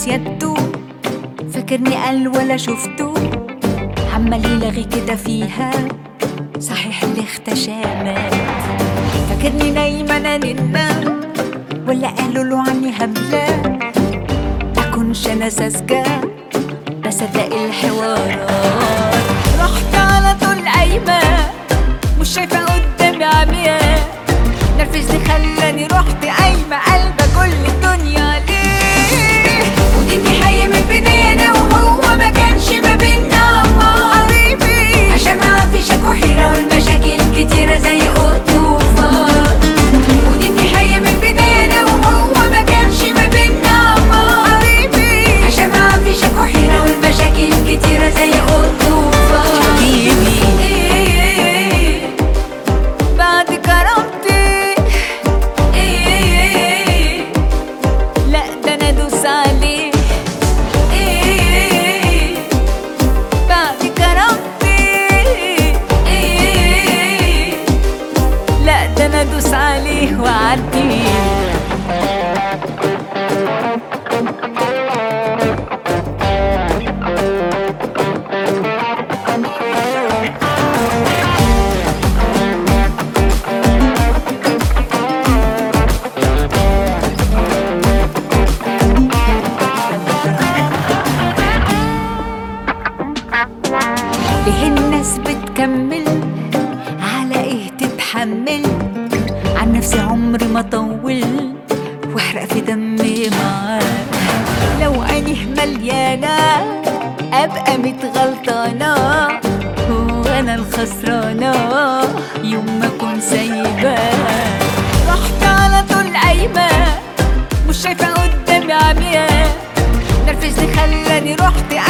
يده فاكرني قال ولا شفته عمال يلغي كده فيها صحيح اللي اختشامات فاكرني نايمة انا ننام ولا قالوا له عني هبلة أكونش أنا ساذجة بصدق الحوارات رحت على طول قايمة مش شايفة قدامي عمياء نرفزني خلاني رحت قايمة قلبة كل الدنيا ليه وديني حي من بداية وهو ما كانش ما بينا قريبي عشان ما فيش اكو حيرة والمشاكل كتيرة زي قطوفات وديني حي من بداية وهو ما كانش ما بينا قريبي عشان ما فيش اكو حيرة والمشاكل كتيرة زي قطوفات حبيبي بعد كرامتي إيه لا ده انا ادوس عليه إيه بعد كرامتي إيه لا ده انا ادوس عليه واعديه ليه الناس بتكمل على ايه تتحمل عن نفسي عمري ما طول واحرق في دمي معاه لو عينيه مليانة ابقى متغلطانة وانا الخسرانة يوم ما اكون سايباه رحت على طول قايمة مش شايفة قدامي عمياء نرفزني خلاني رحت